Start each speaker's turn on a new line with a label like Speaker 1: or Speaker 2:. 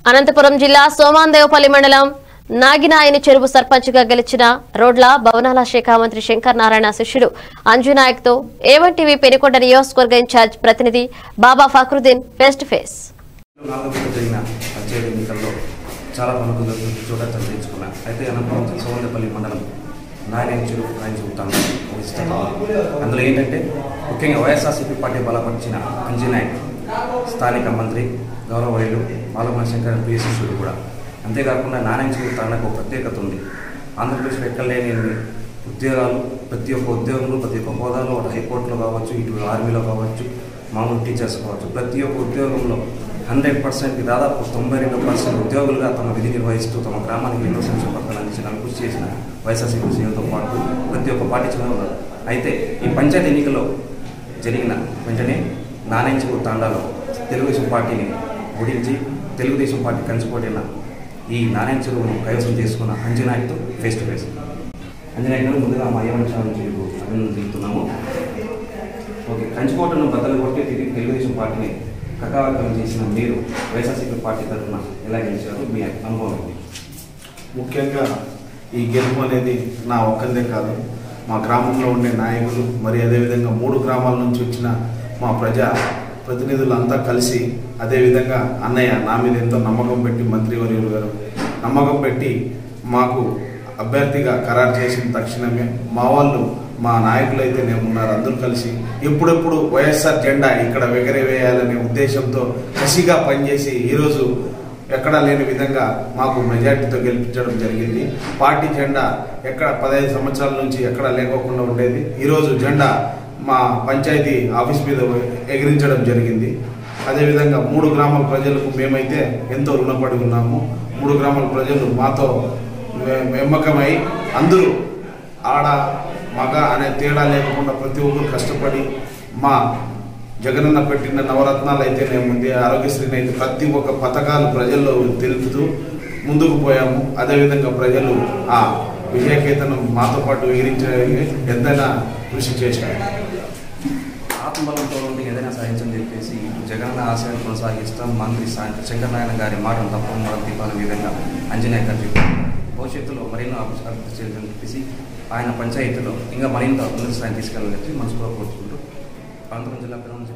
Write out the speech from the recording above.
Speaker 1: అనంతపురం జిల్లా సోమాందేవపల్లి మండలం నాగినాయని చెరువు సర్పంచ్గా గెలిచిన రోడ్ల భవనాల శాఖ మంత్రి శంకర్ నారాయణ శిష్యుడు అంజునాయక్ తో ఏవన్ టీవీ పెనుకొండ నియోజకవర్గ ఇన్ఛార్జ్ ప్రతినిధి Baba Fakruddin face to face
Speaker 2: నాలుగో విడత జరిగిన పంచాయతీ ఎన్నికల్లో చాలా పనులు చోట చర్చించుకున్నా అయితే అనంతపురం సోమల్లపల్లి మండలం నాయన చెరువు ఆయన చూపుతాను అందులో ఏంటంటే ముఖ్యంగా వైఎస్ఆర్సీపీ పార్టీ బలపరిచిన అంజనాయక్ స్థానిక మంత్రి గౌరవయులు బాలమణ శంకర్ ప్రియ శిష్యుడు కూడా అంతేకాకుండా నారాయణ చెరువు తాండకు ఒక ప్రత్యేకత ఉంది ఆంధ్రప్రదేశ్లో ఎక్కడ లేని ఉద్యోగాలు ప్రతి ఒక్క ఉద్యోగంలో ప్రతి ఒక్క హోదాలో అటు హైకోర్టులో కావచ్చు ఇటు ఆర్మీలో కావచ్చు మామూలు టీచర్స్ కావచ్చు ప్రతి ఒక్క ఉద్యోగంలో హండ్రెడ్ పర్సెంట్కి దాదాపు తొంభై రెండు పర్సెంట్ ఉద్యోగులుగా తమ విధి నిర్వహిస్తూ తమ గ్రామానికి ఎన్నో సంక్షేమ పథకాలు అందించడానికి కృషి చేసిన వైఎస్ఆర్సీపీ సీఎంతో పాటు ప్రతి ఒక్క పార్టీ చెందిన ఉన్నారు అయితే ఈ పంచాయతీ ఎన్నికల్లో జరిగిన వెంటనే నాణ్యంచెరువు తాండాలో తెలుగుదేశం పార్టీని ఓడించి తెలుగుదేశం పార్టీ కంచుకోటిన ఈ నారాయణ చెరువును కైవసం చేసుకున్న అంజనాయక్తో ఫేస్ టు ఫేస్ అంజనాయక్ గారు ముందుగా మా ఏమంటారు నుంచి అభినందన తెలుపుతున్నాము ఓకే కంచుకోటను బద్దలు కొట్టి తిరిగి తెలుగుదేశం పార్టీని కకావకం చేసిన మీరు వైఎస్ఆర్సీపీ పార్టీ తరఫున ఎలా గెలిచారు మీ అనుభవం ఏంటి?
Speaker 3: ముఖ్యంగా ఈ గెలుపు అనేది నా ఒక్కరిదే కాదు మా గ్రామంలో ఉండే నాయకులు మరి అదేవిధంగా మూడు గ్రామాల నుంచి వచ్చిన మా ప్రజా ప్రతినిధులంతా కలిసి అదేవిధంగా అన్నయ్య నా మీద ఎంతో నమ్మకం పెట్టి మంత్రివర్యులు గారు నమ్మకం పెట్టి మాకు అభ్యర్థిగా ఖరారు చేసిన తక్షణమే మా వాళ్ళు మా నాయకులు అయితే నేను ఉన్నారు అందరూ కలిసి ఎప్పుడెప్పుడు వైఎస్ఆర్ జెండా ఇక్కడ ఎగరవేయాలనే ఉద్దేశంతో కసిగా పనిచేసి ఈరోజు ఎక్కడా లేని విధంగా మాకు మెజార్టీతో గెలిపించడం జరిగింది పార్టీ జెండా ఎక్కడ పదహైదు సంవత్సరాల నుంచి ఎక్కడ లేకోకుండా ఉండేది ఈరోజు జెండా మా పంచాయతీ ఆఫీస్ మీద ఎగిరించడం జరిగింది అదేవిధంగా మూడు గ్రామాల ప్రజలకు మేమైతే ఎంతో రుణపడి ఉన్నాము మూడు గ్రామాల ప్రజలు మాతో మె- మెమ్మకమై అందరూ ఆడ మగ అనే తేడా లేకుండా ప్రతి ఒక్కరు కష్టపడి మా జగనన్న పెట్టిన నవరత్నాలు అయితేనేముంది ఆరోగ్యశ్రీని అయితే ప్రతి ఒక్క పథకాలు ప్రజల్లో తెలుపుతూ ముందుకు పోయాము అదేవిధంగా ప్రజలు ఆ విజయకేతనం మాతో పాటు ఎగిరించడానికి ఎంతైనా కృషి చేశారు
Speaker 2: ఆత్మబలంతో ఉండి ఏదైనా సాధించని చెప్పేసి ఇటు జగన్ ఆశయాన్ని కొనసాగిస్తాం మంత్రి సా- శంకరనారాయణ గారి మాటను తప్ప మనం దీపాల విధంగా అంజనేయ గారు చెప్పారు భవిష్యత్తులో మరెన్నో అభివృద్ధి అభివృద్ధి చేయాలని చెప్పేసి ఆయన పంచాయతీలో ఇంకా మరింత ఉన్నత స్థాయిని తీసుకెళ్ళాలని చెప్పి మనసులో కోరుకుంటూ అనంతపురం జిల్లా పెరుగు